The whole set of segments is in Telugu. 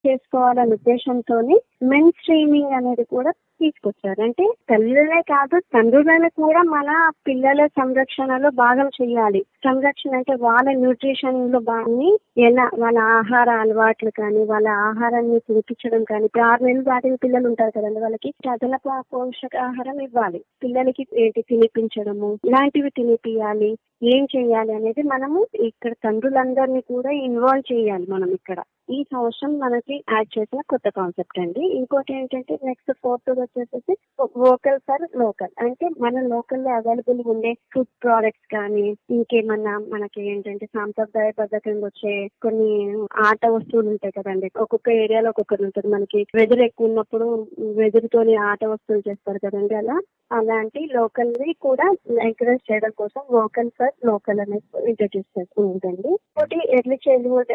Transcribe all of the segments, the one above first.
చేసుకోవాలనే ఉద్దేశంతో మెన్ స్ట్రీమింగ్ అనేది కూడా తీసుకొచ్చారు అంటే తల్లులే కాదు తండ్రులను కూడా మన పిల్లల సంరక్షణలో భాగం చేయాలి సంరక్షణ అంటే వాళ్ళ న్యూట్రిషన్ లో బాగా ఎలా వాళ్ళ ఆహార అలవాట్లు కానీ వాళ్ళ ఆహారాన్ని తినిపించడం కానీ ఇప్పుడు ఆరు నెలలు దాటిన పిల్లలు ఉంటారు కదండి వాళ్ళకి అదనపు పోషకాహారం ఇవ్వాలి పిల్లలకి ఏంటి తినిపించడము ఇలాంటివి తినిపియాలి ఏం చేయాలి అనేది మనము ఇక్కడ తండ్రులందరినీ కూడా ఇన్వాల్వ్ చేయాలి మనం ఇక్కడ ఈ సంవత్సరం మనకి యాడ్ చేసిన కొత్త కాన్సెప్ట్ అండి ఇంకోటి ఏంటంటే నెక్స్ట్ ఫోర్త్ వచ్చేసేసి వోకల్ ఫర్ లోకల్ అంటే మన లోకల్ లో అవైలబుల్ ఉండే ఫుడ్ ప్రోడక్ట్స్ కానీ ఇంకేమన్నా మనకి ఏంటంటే సాంప్రదాయబద్ధంగా వచ్చే కొన్ని ఆట వస్తువులు ఉంటాయి కదండి ఒక్కొక్క ఏరియాలో ఒక్కొక్కటి ఉంటుంది మనకి వెదర్ ఎక్కువ ఉన్నప్పుడు వెదురుతోని ఆట వస్తువులు చేస్తారు కదండి అలా అలాంటి లోకల్ ని కూడా ఎంకరేజ్ చేయడం కోసం వోకల్ ఫర్ లోకల్ అనేది ఇంట్రడ్యూస్ చేస్తుందండి ఇంకోటి ఎర్లీ చైల్డ్హుడ్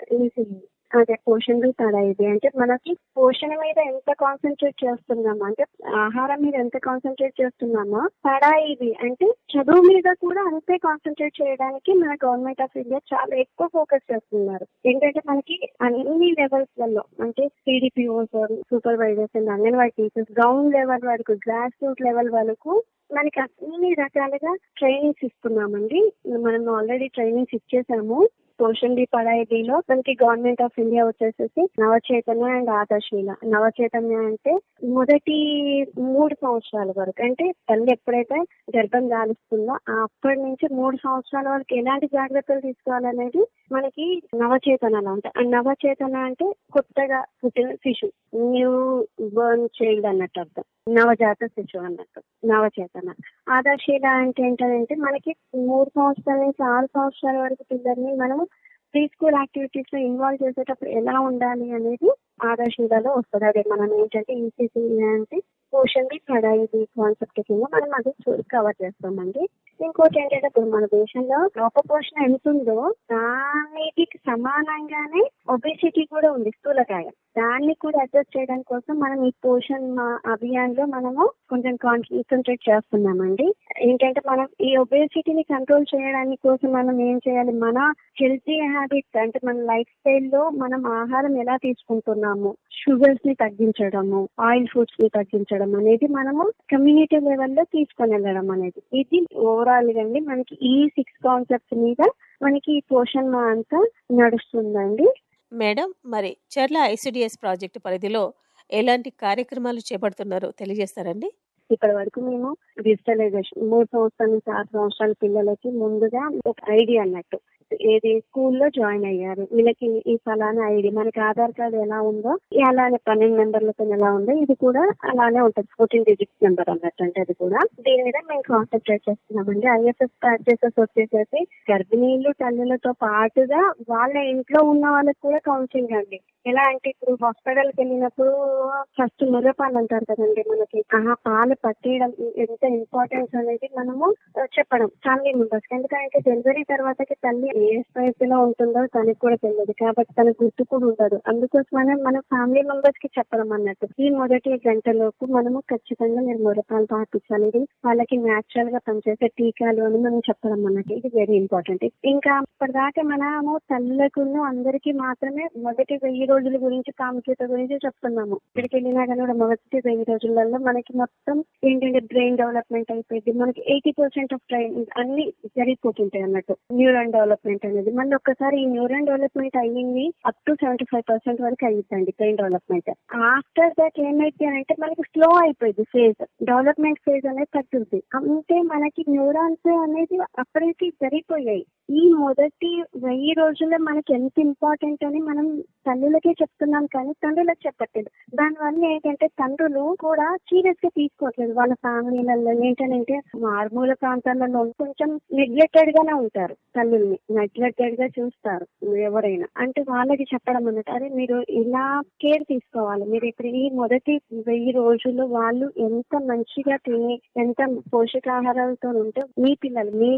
అదే పోషణ తడ ఇది అంటే మనకి పోషణ మీద ఎంత కాన్సన్ట్రేట్ చేస్తున్నామో అంటే ఆహారం మీద ఎంత కాన్సన్ట్రేట్ చేస్తున్నామో తడా ఇది అంటే చదువు మీద కూడా అంతే కాన్సన్ట్రేట్ చేయడానికి మన గవర్నమెంట్ ఆఫ్ ఇండియా చాలా ఎక్కువ ఫోకస్ చేస్తున్నారు ఏంటంటే మనకి అన్ని లెవెల్స్ లలో అంటే CDPOs supervisors and anganwadi teachers ground level వరకు గ్రాస్ రూట్ లెవెల్ వరకు మనకి అన్ని రకాలుగా ట్రైనింగ్స్ ఇస్తున్నామండి మనం ఆల్రెడీ ట్రైనింగ్స్ ఇచ్చేసాము పోషన్ డి పడాయిలో మనకి గవర్నమెంట్ ఆఫ్ ఇండియా వచ్చేసేసి నవచైతన్య అండ్ ఆదర్శీల నవచైతన్య అంటే మొదటి మూడు సంవత్సరాల వరకు అంటే తల్లి ఎప్పుడైతే గర్భం దాలుస్తుందో అప్పటి నుంచి మూడు సంవత్సరాల వరకు ఎలాంటి జాగ్రత్తలు తీసుకోవాలనేది మనకి నవచేతనలో ఉంటాయి అండ్ నవచేతన అంటే కొత్తగా పుట్టిన శిశు న్యూ బర్న్ చైల్డ్ అన్నట్టు అర్థం నవజాత శిశువు అన్నట్టు నవచేతన ఆదర్శీల అంటే ఏంటంటే మనకి మూడు సంవత్సరాల నుంచి ఆరు సంవత్సరాల వరకు పిల్లల్ని మనం ప్రీ స్కూల్ యాక్టివిటీస్ లో ఇన్వాల్వ్ చేసేటప్పుడు ఎలా ఉండాలి అనేది ఆదర్శీలలో వస్తుంది అదే మనం ఏంటంటే ఈసీసీ అంటే పోషన్ ది పడాయి కాన్సెప్ట్ కింద మనం అది కవర్ చేస్తామండి ఇంకోటి ఏంటంటే ఇప్పుడు మన దేశంలో లోపపోషణ ఎంత ఉందో దానికి సమానంగానే ఒబేసిటీ కూడా ఉంది స్థూలకాయ దాన్ని కూడా అడ్జస్ట్ చేయడం కోసం మనం ఈ పోషన్ అభియాన్ లో మనము కొంచెం కాన్సన్ట్రేట్ చేస్తున్నామండి ఏంటంటే మనం ఈ ఒబేసిటీని కంట్రోల్ చేయడానికి కోసం మనం ఏం చేయాలి మన హెల్తీ హ్యాబిట్స్ అంటే మన లైఫ్ స్టైల్లో మనం ఆహారం ఎలా తీసుకుంటున్నాము షుగర్స్ ని తగ్గించడము ఆయిల్ ఫుడ్స్ ని తగ్గించడం అనేది మనము కమ్యూనిటీ లెవెల్లో తీసుకొని వెళ్ళడం అనేది ఇది ఓవరాల్ గా అండి మనకి ఈ సిక్స్ కాన్సెప్ట్స్ మీద మనకి ఈ పోషన్ మా అంతా నడుస్తుందండి మేడం మరి చర్ల ఐసిడిఎస్ ప్రాజెక్టు పరిధిలో ఎలాంటి కార్యక్రమాలు చేపడుతున్నారో తెలియజేస్తారండి ఇప్పటి వరకు మేము డిజిటలైజేషన్ మూడు సంవత్సరాల నుంచి ఆరు సంవత్సరాల పిల్లలకి ముందుగా ఒక ఐడి అన్నట్టు ఏది స్కూల్లో జాయిన్ అయ్యారు వీళ్ళకి ఈ ఫలానా ఐడి మనకి ఆధార్ కార్డు ఎలా ఉందో అలానే పన్నెండు నెంబర్లతో ఎలా ఉందో ఇది కూడా అలానే ఉంటుంది ఫోర్టీన్ డిజిట్స్ నెంబర్ అన్నట్టు అంటే అది కూడా దీని మీద మేము కాన్సన్ట్రేట్ చేస్తున్నామండి ఐఎఫ్ఎస్ ప్రాక్టీసెస్ వచ్చేసేసి గర్భిణీలు తల్లులతో పాటుగా వాళ్ళ ఇంట్లో ఉన్న వాళ్ళకి కూడా కౌన్సిలింగ్ అండి ఎలా అంటే ఇప్పుడు హాస్పిటల్కి వెళ్ళినప్పుడు ఫస్ట్ ముర్రపాలు అంటారు కదండి మనకి ఆ పాలు పట్టేయడం ఎంత ఇంపార్టెన్స్ అనేది మనము చెప్పడం ఫ్యామిలీ మెంబర్స్ ఎందుకంటే డెలివరీ తర్వాతకి తల్లి ఏ స్థాయిలో ఉంటుందో తనకి కూడా తెలియదు కాబట్టి తన గుర్తు కూడా ఉండదు అందుకోసమనే మన ఫ్యామిలీ మెంబర్స్ కి చెప్పడం అన్నట్టు ఈ మొదటి గంటలోపు మనము ఖచ్చితంగా మీరు మురపాలు పాటించాలి ఇది వాళ్ళకి న్యాచురల్ గా పనిచేసే టీకాలు అని మనం చెప్పడం అన్నట్టు ఇది వెరీ ఇంపార్టెంట్ ఇంకా ఇప్పటిదాకా మనము తల్లులకు అందరికీ మాత్రమే మొదటి వెయ్యి రోజుల గురించి ప్రాముఖ్యత గురించి చెప్తున్నాము ఇక్కడికి వెళ్ళినా కానీ కూడా మొదటి వెయ్యి రోజులలో మనకి మొత్తం ఏంటంటే బ్రెయిన్ డెవలప్మెంట్ అయిపోయింది మనకి ఎయిటీ పర్సెంట్ ఆఫ్ బ్రెయిన్ అన్ని జరిగిపోతుంటాయి అన్నట్టు న్యూరల్ డెవలప్మెంట్ అనేది మళ్ళీ ఒక్కసారి ఈ న్యూరల్ డెవలప్మెంట్ అయ్యింది up to seventy five percent వరకు అయ్యిందండి బ్రెయిన్ డెవలప్మెంట్ ఆఫ్టర్ దట్ ఏమైతే అంటే మనకి స్లో అయిపోయింది ఫేజ్ డెవలప్మెంట్ ఫేజ్ అనేది తగ్గుతుంది అంటే మనకి న్యూరాన్స్ అనేది అప్పటికి జరిగిపోయాయి ఈ మొదటి వెయ్యి రోజుల్లో మనకి ఎంత ఇంపార్టెంట్ అని మనం తల్లులకే చెప్తున్నాం కానీ తండ్రులకు చెప్పట్లేదు దానివల్ల ఏంటంటే తండ్రులు కూడా సీరియస్ గా తీసుకోవట్లేదు వాళ్ళ ఫ్యామిలీలలో ఏంటంటే మారుమూల ప్రాంతాలలో కొంచెం నెగ్లెక్టెడ్ గానే ఉంటారు తల్లుల్ని నెగ్లెక్టెడ్ గా చూస్తారు ఎవరైనా అంటే వాళ్ళకి చెప్పడం అన్నట్టు అరే మీరు ఇలా కేర్ తీసుకోవాలి మీరు ఇప్పుడు ఈ మొదటి వెయ్యి రోజుల్లో వాళ్ళు ఎంత మంచిగా తిని ఎంత పోషకాహారాలతో ఉంటే మీ పిల్లలు మీ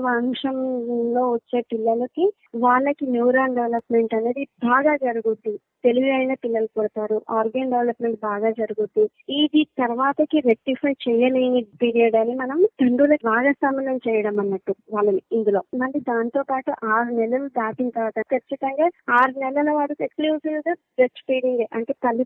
వంశంలో వచ్చే పిల్లలకి వాళ్ళకి న్యూరాన్ డెవలప్మెంట్ అనేది బాగా జరుగుద్ది తెలివైన పిల్లలు పుడతారు ఆర్గన్ డెవలప్మెంట్ బాగా జరుగుద్ది ఇది తర్వాతకి రెక్టిఫై చేయలేని పీరియడ్ అని మనం తండ్రులకు భాగస్వామ్యం చేయడం అన్నట్టు వాళ్ళని ఇందులో మళ్ళీ దాంతో పాటు ఆరు నెలలు దాటిన తర్వాత ఖచ్చితంగా ఆరు నెలల వరకు ఎక్స్క్లూజివ్ గా బ్రెస్ట్ ఫీడింగ్ అంటే తల్లి